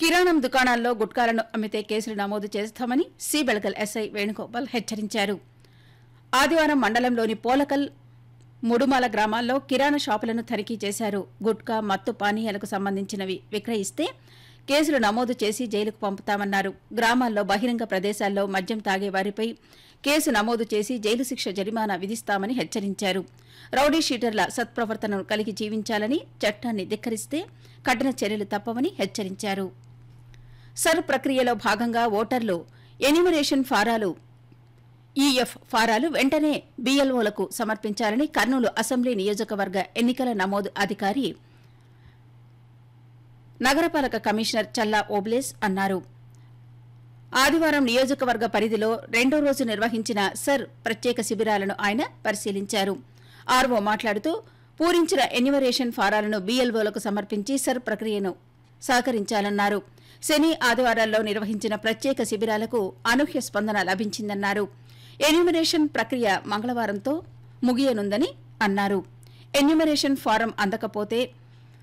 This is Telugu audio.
కిరాణం దుకాణాల్లో గుట్కాలను అమ్మితే కేసులు నమోదు చేస్తామని సి బెళగల్ ఎస్ఐ వేణుగోపాల్ హెచ్చరించారు ఆదివారం మండలంలోని పోలకల్ ముడుమాల గ్రామాల్లో కిరాణా షాపులను తనిఖీ చేశారు గుట్కా మత్తు పానీయాలకు సంబంధించినవి విక్రయిస్తే కేసులు నమోదు చేసి జైలుకు పంపుతామన్నారు గ్రామాల్లో బహిరంగ ప్రదేశాల్లో మద్యం తాగే వారిపై కేసు నమోదు చేసి జైలు శిక్ష జరిమానా విధిస్తామని హెచ్చరించారు రౌడీ షీటర్ల సత్ప్రవర్తనను కలిగి జీవించాలని చట్టాన్ని ధిక్కరిస్తే కఠిన చర్యలు తప్పవని హెచ్చరించారు సర్ ప్రక్రియలో భాగంగా ఓటర్లు ఎన్యూమరేషన్ ఫారాలు ఈఎఫ్ ఫారాలు వెంటనే బీఎల్ఓలకు సమర్పించాలని కర్నూలు అసెంబ్లీ నియోజకవర్గ ఎన్నికల నమోదు అధికారి నగరపాలక కమిషనర్ చల్లా ఓబ్లేస్ అన్నారు ఆదివారం నియోజకవర్గ పరిధిలో రెండో రోజు నిర్వహించిన సర్ ప్రత్యేక శిబిరాలను ఆయన పరిశీలించారు ఆర్వో మాట్లాడుతూ పూరించిన ఎన్యుమరేషన్ ఫారాలను బీఎల్ఓలకు సమర్పించి సర్ ప్రక్రియను సహకరించాలన్నారు శని ఆదివారాల్లో నిర్వహించిన ప్రత్యేక శిబిరాలకు అనూహ్య స్పందన లభించిందన్నారు ఎన్యుమరేషన్ ప్రక్రియ మంగళవారంతో ముగియనుందని అన్నారు ఎన్యుమరేషన్ ఫారం అందకపోతే